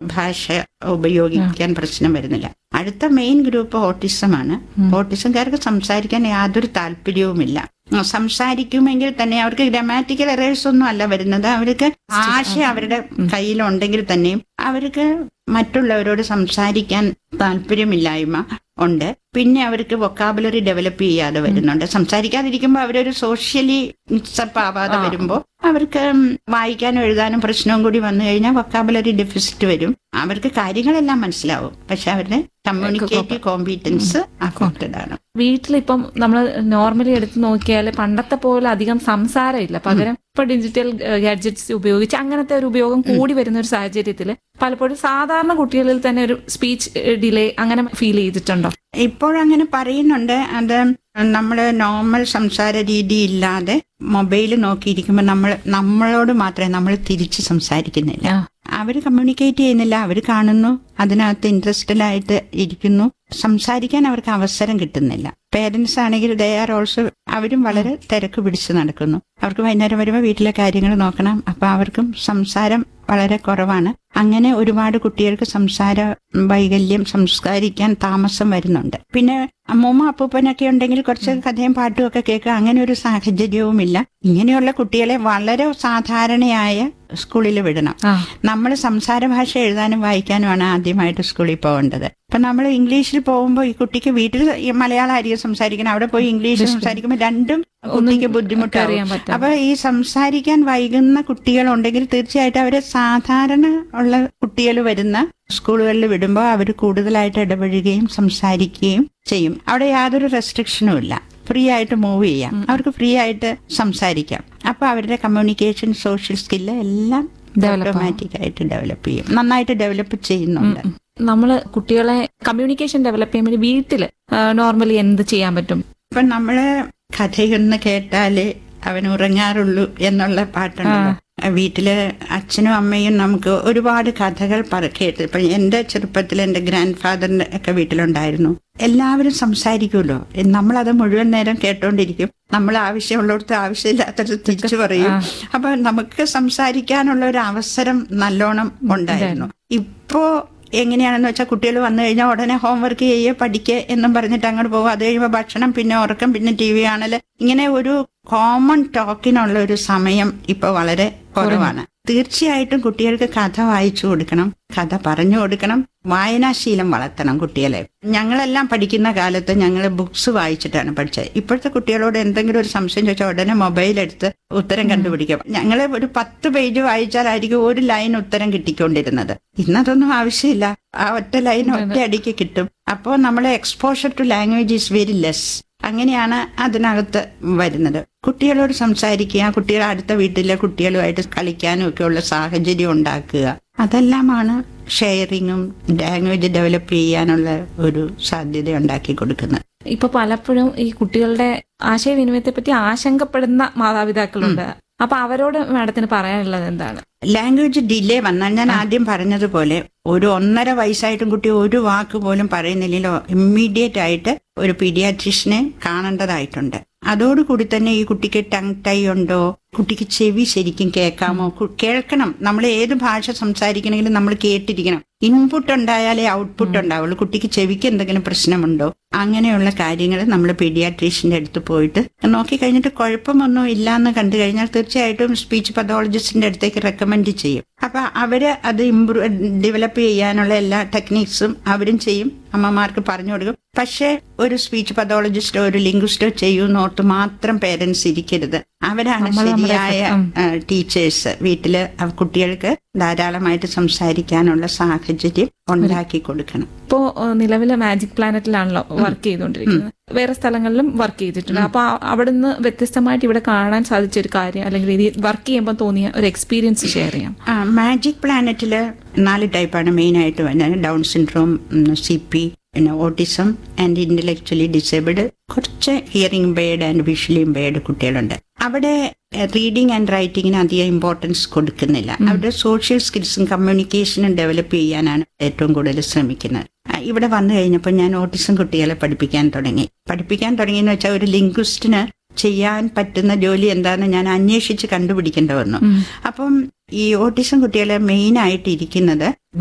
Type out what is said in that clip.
ഭാഷ ഉപയോഗിക്കാൻ പ്രശ്നം വരുന്നില്ല അടുത്ത മെയിൻ ഗ്രൂപ്പ് ഓട്ടിസമാണ് ഓട്ടിസംകാർക്ക് സംസാരിക്കാൻ യാതൊരു താല്പര്യവുമില്ല ഉം, സംസാരിക്കുമെങ്കിൽ തന്നെ അവർക്ക് ഗ്രാമാറ്റിക്കൽ എറേഴ്സ് ഒന്നും അല്ല വരുന്നത് അവർക്ക് ഭാഷ അവരുടെ കയ്യിലുണ്ടെങ്കിൽ തന്നെയും അവർക്ക് മറ്റുള്ളവരോട് സംസാരിക്കാൻ താല്പര്യമില്ലായ്മ ഉണ്ട് പിന്നെ അവർക്ക് വൊക്കാബുലറി ഡെവലപ്പ് ചെയ്യാതെ വരുന്നുണ്ട് സംസാരിക്കാതിരിക്കുമ്പോൾ അവരൊരു സോഷ്യലി മിക്സപ്പ് ആവാതെ വരുമ്പോൾ അവർക്ക് ഉം, വായിക്കാനും എഴുതാനും പ്രശ്നവും കൂടി വന്നു കഴിഞ്ഞാൽ വൊക്കാബുലറി ഡെഫിസിറ്റ് വരും അവർക്ക് കാര്യങ്ങളെല്ലാം മനസ്സിലാവും പക്ഷെ അവരുടെ കമ്മ്യൂണിക്കേറ്റീവ് കോമ്പീറ്റൻസ് അഫക്റ്റഡ് ആണ് വീട്ടിലിപ്പം നമ്മൾ നോർമലി എടുത്ത് നോക്കിയാൽ പണ്ടത്തെ പോലെ അധികം സംസാരമില്ല പകരം ഇപ്പൊ ഡിജിറ്റൽ ഗാഡ്ജറ്റ്സ് ഉപയോഗിച്ച് അങ്ങനത്തെ ഒരു ഉപയോഗം കൂടി വരുന്ന ഒരു സാഹചര്യത്തിൽ പലപ്പോഴും സാധാരണ കുട്ടികളിൽ തന്നെ ഒരു സ്പീച്ച് ഡിലേ അങ്ങനെ ഫീൽ ചെയ്തിട്ടുണ്ടോ ഇപ്പോഴങ്ങനെ പറയുന്നുണ്ട് അത് നമ്മൾ നോർമൽ സംസാര രീതി ഇല്ലാതെ മൊബൈൽ നോക്കിയിരിക്കുമ്പോൾ നമ്മൾ നമ്മളോട് മാത്രമേ നമ്മൾ തിരിച്ച് സംസാരിക്കുന്നില്ല ആ. അവർ കമ്മ്യൂണിക്കേറ്റ് ചെയ്യുന്നില്ല അവർ കാണുന്നു അതിനകത്ത് ഇൻട്രസ്റ്റഡ് ഇരിക്കുന്നു സംസാരിക്കാൻ അവർക്ക് അവസരം കിട്ടുന്നില്ല പേരൻസ് ആണെങ്കിൽ ദേ ആർ ഓൾസോ അവരും വളരെ തിരക്ക് പിടിച്ച് നടക്കുന്നു അവർക്ക് വൈകുന്നേരം വരുമ്പോൾ വീട്ടിലെ കാര്യങ്ങൾ നോക്കണം അപ്പൊ അവർക്കും സംസാരം വളരെ കുറവാണ് അങ്ങനെ ഒരുപാട് കുട്ടികൾക്ക് സംസാര വൈകല്യം സംസ്കാരിക്കാൻ താമസം വരുന്നുണ്ട് പിന്നെ അമ്മൂമ്മ അപ്പൂപ്പനൊക്കെ ഉണ്ടെങ്കിൽ കുറച്ച് കഥയും പാട്ടും ഒക്കെ കേൾക്കുക അങ്ങനെ ഒരു സാഹചര്യവുമില്ല ഇങ്ങനെയുള്ള കുട്ടികളെ വളരെ സാധാരണയായ സ്കൂളിൽ വിടണം ആ നമ്മൾ സംസാര ഭാഷ എഴുതാനും വായിക്കാനുമാണ് ആദ്യമായിട്ട് സ്കൂളിൽ പോകേണ്ടത് ഇപ്പൊ നമ്മൾ ഇംഗ്ലീഷിൽ പോകുമ്പോൾ ഈ കുട്ടിക്ക് വീട്ടിൽ ഈ മലയാളം ആയിരിക്കും സംസാരിക്കണം അവിടെ പോയി ഇംഗ്ലീഷ് സംസാരിക്കുമ്പോൾ രണ്ടും കുട്ടിക്ക് ബുദ്ധിമുട്ടാവും അറിയാൻ പറ്റാം അപ്പൊ ഈ സംസാരിക്കാൻ വൈകുന്ന കുട്ടികളുണ്ടെങ്കിൽ തീർച്ചയായിട്ടും അവരെ സാധാരണ ഉള്ള കുട്ടികൾ വരുന്ന സ്കൂളുകളിൽ വിടുമ്പോൾ അവർ കൂടുതലായിട്ട് ഇടപഴകുകയും സംസാരിക്കുകയും ചെയ്യും അവിടെ യാതൊരു റെസ്ട്രിക്ഷനും ഇല്ല ഫ്രീ ആയിട്ട് മൂവ് ചെയ്യാം അവർക്ക് ഫ്രീ ആയിട്ട് സംസാരിക്കാം അപ്പൊ അവരുടെ കമ്മ്യൂണിക്കേഷൻ സോഷ്യൽ സ്കില്ല് എല്ലാം Develop ആവും. ഓട്ടോമാറ്റിക് ആയിട്ട് ഡെവലപ്പ് ചെയ്യും നന്നായിട്ട് ഡെവലപ്പ് ചെയ്യുന്നുണ്ട് നമ്മള് കുട്ടികളെ കമ്മ്യൂണിക്കേഷൻ ഡെവലപ്പ് ചെയ്യാൻ വേണ്ടി വീട്ടില് നോർമലി എന്ത് ചെയ്യാൻ പറ്റും ഇപ്പൊ നമ്മള് കഥയൊന്ന് കേട്ടാലേ അവൻ ഉറങ്ങാറുള്ളൂ എന്നുള്ള പാട്ടുണ്ടല്ലോ വീട്ടില് അച്ഛനും അമ്മയും നമുക്ക് ഒരുപാട് കഥകൾ പറ കേട്ട് ഇപ്പൊ എന്റെ ചെറുപ്പത്തിൽ എന്റെ ഗ്രാൻഡ് ഫാദറിന്റെ ഒക്കെ വീട്ടിലുണ്ടായിരുന്നു എല്ലാവരും സംസാരിക്കുമല്ലോ നമ്മളത് മുഴുവൻ നേരം കേട്ടോണ്ടിരിക്കും നമ്മൾ ആവശ്യമുള്ളിടത്ത് ആവശ്യമില്ലാത്തത് തിരിച്ചു പറയും അപ്പൊ നമുക്ക് സംസാരിക്കാനുള്ള ഒരു അവസരം നല്ലോണം ഉണ്ടായിരുന്നു ഇപ്പോ എങ്ങനെയാണെന്ന് വെച്ചാൽ കുട്ടികൾ വന്നു കഴിഞ്ഞാൽ ഉടനെ ഹോംവർക്ക് ചെയ്യുക പഠിക്കുക എന്നും പറഞ്ഞിട്ട് അങ്ങോട്ട് പോകും അത് കഴിയുമ്പോൾ ഭക്ഷണം പിന്നെ ഉറക്കം പിന്നെ ടി വി കാണല് ഇങ്ങനെ ഒരു കോമൺ ടോക്കിനുള്ള ഒരു സമയം ഇപ്പൊ വളരെ കുറവാണ് തീർച്ചയായിട്ടും കുട്ടികൾക്ക് കഥ വായിച്ചു കൊടുക്കണം കഥ പറഞ്ഞു കൊടുക്കണം വായനാശീലം വളർത്തണം കുട്ടികളെ ഞങ്ങളെല്ലാം പഠിക്കുന്ന കാലത്ത് ഞങ്ങൾ ബുക്സ് വായിച്ചിട്ടാണ് പഠിച്ചത് ഇപ്പോഴത്തെ കുട്ടികളോട് എന്തെങ്കിലും ഒരു സംശയം ചോദിച്ചാൽ ഉടനെ മൊബൈൽ എടുത്ത് ഉത്തരം കണ്ടുപിടിക്കാം ഞങ്ങൾ ഒരു പത്ത് പേജ് വായിച്ചാലായിരിക്കും ഒരു ലൈൻ ഉത്തരം കിട്ടിക്കൊണ്ടിരുന്നത് ഇന്നതൊന്നും ആവശ്യമില്ല ആ ഒറ്റ ലൈൻ ഒറ്റ അടിക്ക് കിട്ടും അപ്പോൾ നമ്മളെ exposure to language is very less അങ്ങനെയാണ് അതിനകത്ത് വരുന്നത് കുട്ടികളോട് സംസാരിക്കുക കുട്ടികൾ അടുത്ത വീട്ടിലെ കുട്ടികളുമായിട്ട് കളിക്കാനും ഒക്കെ ഉള്ള സാഹചര്യം ഉണ്ടാക്കുക അതെല്ലാമാണ് ഷെയറിങ്ങും ലാംഗ്വേജ് ഡെവലപ്പ് ചെയ്യാനുള്ള ഒരു സാധ്യത ഉണ്ടാക്കി കൊടുക്കുന്നത് ഇപ്പൊ പലപ്പോഴും ഈ കുട്ടികളുടെ ആശയവിനിമയത്തെ പറ്റി ആശങ്കപ്പെടുന്ന മാതാപിതാക്കളുണ്ട് അപ്പൊ അവരോട് മാഡത്തിന് പറയാനുള്ളത് എന്താണ് ലാംഗ്വേജ് ഡിലേ വന്നാൽ ഞാൻ ആദ്യം പറഞ്ഞതുപോലെ ഒരു ഒന്നര വയസ്സായിട്ടും കുട്ടി ഒരു വാക്ക് പോലും പറയുന്നില്ലല്ലോ ഇമ്മീഡിയറ്റ് ആയിട്ട് ഒരു പീഡിയാട്രീഷ്യനെ കാണേണ്ടതായിട്ടുണ്ട് അതോടുകൂടി തന്നെ ഈ കുട്ടിക്ക് ടങ് ടൈ ഉണ്ടോ കുട്ടിക്ക് ചെവി ശരിക്കും കേൾക്കാമോ കു- കേൾക്കണം നമ്മൾ ഏത് ഭാഷ സംസാരിക്കണമെങ്കിലും നമ്മൾ കേട്ടിരിക്കണം ഇൻപുട്ട് ഉണ്ടായാലേ ഔട്ട്പുട്ട് ഉണ്ടാവുള്ളൂ കുട്ടിക്ക് ചെവിക്ക് എന്തെങ്കിലും പ്രശ്നമുണ്ടോ അങ്ങനെയുള്ള കാര്യങ്ങൾ നമ്മൾ പീഡിയാട്രീഷ്യന്റെ അടുത്ത് പോയിട്ട് നോക്കി കഴിഞ്ഞിട്ട് കുഴപ്പമൊന്നും ഇല്ല എന്ന് കണ്ടു കഴിഞ്ഞാൽ തീർച്ചയായിട്ടും സ്പീച്ച് പതോളജിസ്റ്റിന്റെ അടുത്തേക്ക് റെക്കമെൻഡ് ചെയ്യും അപ്പൊ അവര് അത് ഇംപ്രൂവ് ഡെവലപ്പ് ചെയ്യാനുള്ള എല്ലാ ടെക്നിക്സും അവരും ചെയ്യും അമ്മമാർക്ക് പറഞ്ഞു കൊടുക്കും പക്ഷേ ഒരു സ്പീച്ച് പതോളജിസ്റ്റോ ഒരു ലിംഗ്വിസ്റ്റോ ചെയ്യുന്നോർത്ത് മാത്രം പേരൻസ് ഇരിക്കരുത് അവരാണ് നമ്മൾ നമ്മുടെ ശരിയായ effort, ടീച്ചേഴ്സ് വീട്ടില് ആ കുട്ടികൾക്ക് ധാരാളമായിട്ട് സംസാരിക്കാനുള്ള സാഹചര്യം ഉണ്ടാക്കി കൊടുക്കണം ഇപ്പോ ഏഹ്, നിലവിലെ മാജിക് പ്ലാനറ്റിലാണല്ലോ വർക്ക് ചെയ്തുകൊണ്ടിരിക്കുന്നത് വേറെ സ്ഥലങ്ങളിലും വർക്ക് ചെയ്തിട്ടുണ്ട് അപ്പൊ ആ- അവിടുന്ന് വ്യത്യസ്തമായിട്ട് ഇവിടെ കാണാൻ സാധിച്ച ഒരു കാര്യം അല്ലെങ്കിൽ ഇത് വർക്ക് ചെയ്യുമ്പോൾ തോന്നിയ ഒരു എക്സ്പീരിയൻസ് ഷെയർ ചെയ്യാം ആ മാജിക് പ്ലാനറ്റിൽ നാല് ടൈപ്പാണ് മെയിൻ ആയിട്ട് വരുന്നത് ഡൗൺ സിൻഡ്രോം സി പി പിന്നെ ഓട്ടിസം ആൻഡ് ഇന്റലക്ച്വലി ഡിസേബിൾഡ് കുറച്ച് hearing bad and visually impaired കുട്ടികളുണ്ട് അവിടെ റീഡിംഗ് ആൻഡ് റൈറ്റിങ്ങിന് അധികം ഇമ്പോർട്ടൻസ് കൊടുക്കുന്നില്ല അവരുടെ സോഷ്യൽ സ്കിൽസും കമ്മ്യൂണിക്കേഷനും ഡെവലപ്പ് ചെയ്യാനാണ് ഏറ്റവും കൂടുതൽ ശ്രമിക്കുന്നത് ആ, ഇവിടെ വന്നു കഴിഞ്ഞപ്പോൾ ഞാൻ ഓട്ടിസം കുട്ടികളെ പഠിപ്പിക്കാൻ തുടങ്ങി പഠിപ്പിക്കാൻ തുടങ്ങിയെന്ന് വെച്ചാൽ ഒരു ലിംഗ്വിസ്റ്റിന് ചെയ്യാൻ പറ്റുന്ന ജോലി എന്താണെന്ന് ഞാൻ അന്വേഷിച്ച് കണ്ടുപിടിക്കേണ്ടി വന്നു അപ്പം ഈ ഓട്ടിസം കുട്ടികളെ മെയിൻ ആയിട്ട് ഇരിക്കുന്നത്